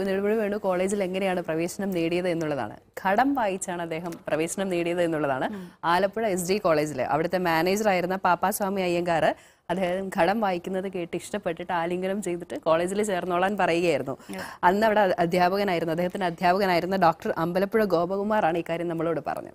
അപ്പോൾ നെടുമുടി വേണു കോളേജിൽ എങ്ങനെയാണ് പ്രവേശനം നേടിയത് എന്നുള്ളതാണ് ഘടം വായിച്ചാണ് അദ്ദേഹം പ്രവേശനം നേടിയത് എന്നുള്ളതാണ് ആലപ്പുഴ എസ് ഡി കോളേജിൽ അവിടുത്തെ മാനേജറായിരുന്ന പാപ്പാസ്വാമി അയ്യങ്കാർ അദ്ദേഹം ഘടം വായിക്കുന്നത് കേട്ട് ഇഷ്ടപ്പെട്ടിട്ട് ആലിംഗനം ചെയ്തിട്ട് കോളേജിൽ ചേർന്നോളാൻ പറയുകയായിരുന്നു അന്ന് അവിടെ അധ്യാപകനായിരുന്നു അദ്ദേഹത്തിന്റെ അധ്യാപകനായിരുന്ന ഡോക്ടർ അമ്പലപ്പുഴ ഗോപകുമാറാണ് ഇക്കാര്യം നമ്മളോട് പറഞ്ഞത്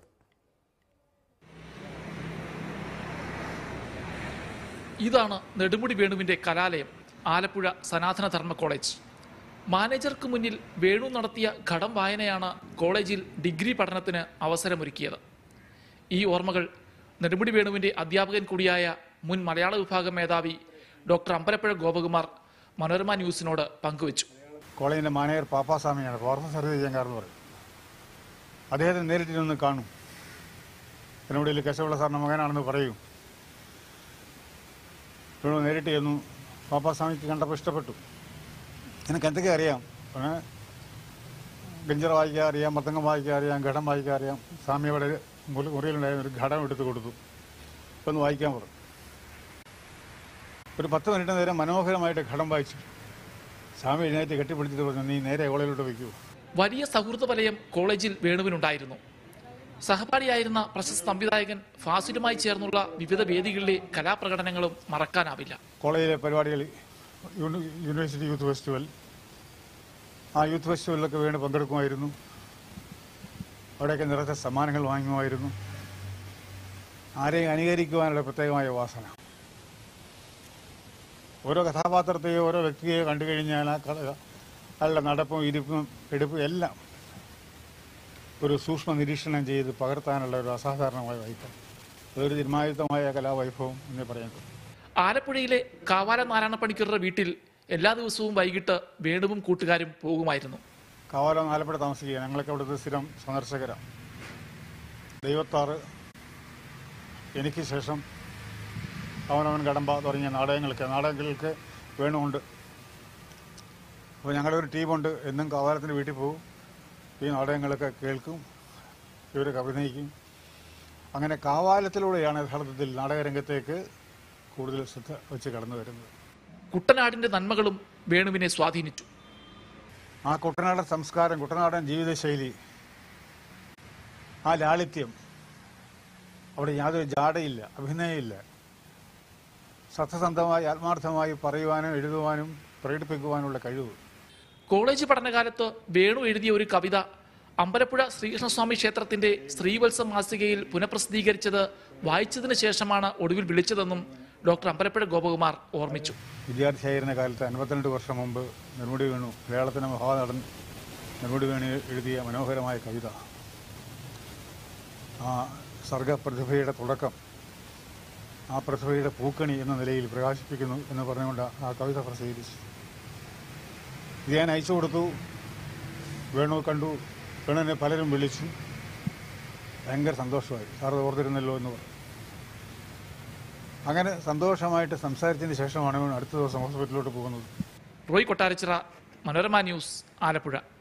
ഇതാണ് നെടുമുടി വേണുവിന്റെ കലാലയം ആലപ്പുഴ സനാതന ധർമ്മ കോളേജ് മാനേജർക്ക് മുന്നിൽ വേണു നടത്തിയ ഘടം വായനയാണ് കോളേജിൽ ഡിഗ്രി പഠനത്തിന് അവസരമൊരുക്കിയത് ഈ ഓർമ്മകൾ നെടുമുടി വേണുവിന്റെ അധ്യാപകൻ കൂടിയായ മുൻ മലയാള വിഭാഗം മേധാവി ഡോക്ടർ അമ്പലപ്പുഴ ഗോപകുമാർ മനോരമ ന്യൂസിനോട് പങ്കുവച്ചു കോളേജിൻ്റെ മാനേജർ പാപ്പാസ്വാമിയാണ് പാർത്ത സർവീസ് ചെയ്യാൻ എന്ന് പറയും അദ്ദേഹത്തെ നേരിട്ടിരുന്ന് കാണും എന്നോട് ഇതിൽ കേശവള്ള സാറിൻ്റെ മകനാണെന്ന് പറയും ഇവിടെ നേരിട്ട് ചെന്നു പാപ്പാസ്വാമിക്ക് കണ്ടപ്പോൾ ഇഷ്ടപ്പെട്ടു എനിക്ക് എന്തൊക്കെ അറിയാം പിന്നെ ഗഞ്ചറ വായിക്കാൻ അറിയാം മത്തങ്ങം വായിക്കാൻ അറിയാം ഘടം വായിക്കാൻ അറിയാം സ്വാമി അവിടെ മുറി- മുറിയിലുണ്ടായിരുന്ന ഒരു ഘടം എടുത്ത് കൊടുത്തു ഒന്ന് വായിക്കാൻ പറഞ്ഞു ഒരു പത്ത് മിനിറ്റ് നേരം മനോഹരമായിട്ട് ഘടം വായിച്ചു സ്വാമി എഴുന്നേറ്റ് കെട്ടിപ്പിടിച്ചിട്ട് പറഞ്ഞു നീ നേരെ കോളേജിലോട്ട് വയ്ക്കൂ വലിയ സൗഹൃദ വലയം കോളേജിൽ വേണുവിനുണ്ടായിരുന്നു സഹപാഠിയായിരുന്ന പ്രശസ്ത സംവിധായകൻ ഫാസിലുമായി ചേർന്നുള്ള വിവിധ വേദികളിലെ കലാപ്രകടനങ്ങളും മറക്കാനാവില്ല കോളേജിലെ പരിപാടികൾ യൂണി- യൂണിവേഴ്സിറ്റി യൂത്ത് ഫെസ്റ്റിവൽ ആ യൂത്ത് ഫെസ്റ്റിവലിലൊക്കെ വേണ്ടി പങ്കെടുക്കുമായിരുന്നു അവിടെയൊക്കെ നിറച്ച സമ്മാനങ്ങൾ വാങ്ങുമായിരുന്നു ആരെയും അനുകരിക്കുവാനുള്ള പ്രത്യേകമായ വാസന ഓരോ കഥാപാത്രത്തെയോ ഓരോ വ്യക്തിയെയോ കണ്ടു കഴിഞ്ഞാൽ ആ കഥ അയാളുടെ നടപ്പും ഇരിപ്പും എടുപ്പും എല്ലാം ഒരു സൂക്ഷ്മ നിരീക്ഷണം ചെയ്ത് പകർത്താനുള്ള ഒരു അസാധാരണമായ വൈഭവം അതൊരു നിർമ്മായുക്തമായ കലാവൈഭവം എന്നേ പറയാൻ കഴിയും ആലപ്പുഴയിലെ കാവാല നാരായണപ്പണിക്കരുടെ വീട്ടിൽ എല്ലാ ദിവസവും വൈകിട്ട് വേണുവും കൂട്ടുകാരും പോകുമായിരുന്നു കാവാലം ആലപ്പുഴ താമസിക്കുക ഞങ്ങളൊക്കെ അവിടുത്തെ സ്ഥിരം സന്ദർശകരാണ് ദൈവത്താറ് എനിക്ക് ശേഷം അവനവൻ കടമ്പ തുടങ്ങിയ നാടകങ്ങൾക്ക് നാടകങ്ങൾക്ക് വേണമുണ്ട് അപ്പോൾ ഞങ്ങളുടെ ഒരു ടീമുണ്ട് എന്നും കാവാലത്തിൻ്റെ വീട്ടിൽ പോകും ഈ നാടകങ്ങളൊക്കെ കേൾക്കും ഇവരൊക്കെ അഭിനയിക്കും അങ്ങനെ കാവാലത്തിലൂടെയാണ് യഥാർത്ഥത്തിൽ നാടകരംഗത്തേക്ക് കൂടുതൽ ശ്രദ്ധ വെച്ച് കടന്നു വരുന്നത് കുട്ടനാടിന്റെ നന്മകളും വേണുവിനെ സ്വാധീനിച്ചു ആ കുട്ടനാടൻ സംസ്കാരം കുട്ടനാടൻ ജീവിതശൈലി ആ ലാളിത്യം അവിടെ യാതൊരു ജാടയില്ല അഭിനയമില്ല സത്യസന്ധമായി ആത്മാർത്ഥമായി പറയുവാനും എഴുതുവാനും പ്രകടിപ്പിക്കുവാനുള്ള കഴിവ് കോളേജ് പഠനകാലത്ത് വേണു എഴുതിയ ഒരു കവിത അമ്പലപ്പുഴ ശ്രീകൃഷ്ണസ്വാമി ക്ഷേത്രത്തിന്റെ സ്ത്രീവത്സം മാസികയിൽ പുനഃപ്രസിദ്ധീകരിച്ചത് വായിച്ചതിന് ശേഷമാണ് ഒടുവിൽ വിളിച്ചതെന്നും ഡോക്ടർ അമ്പലപ്പുഴ ഗോപകുമാർ ഓർമ്മിച്ചു വിദ്യാർത്ഥിയായിരുന്ന കാലത്ത് അൻപത്തിരണ്ട് വർഷം മുമ്പ് നെടുമുടി വേണു മലയാളത്തിൻ്റെ മഹാനടൻ നെടുമുടി വേണു എഴുതിയ മനോഹരമായ കവിത ആ സർഗപ്രതിഭയുടെ തുടക്കം ആ പ്രതിഭയുടെ പൂക്കണി എന്ന നിലയിൽ പ്രകാശിപ്പിക്കുന്നു എന്ന് പറഞ്ഞുകൊണ്ട് ആ കവിത പ്രസിദ്ധീകരിച്ചു ഇത് ഞാൻ അയച്ചു കൊടുത്തു വേണു കണ്ടു വേണുവിനെ പലരും വിളിച്ചു ഭയങ്കര സന്തോഷമായി സാർ അത് ഓർത്തിരുന്നല്ലോ എന്ന് പറഞ്ഞു അങ്ങനെ സന്തോഷമായിട്ട് സംസാരിച്ചതിന് ശേഷമാണ് ഇവൻ അടുത്ത ദിവസം ഹോസ്പിറ്റലിലോട്ട് പോകുന്നത് റോയ് കൊട്ടാരച്ചിറ മനോരമ ന്യൂസ് ആലപ്പുഴ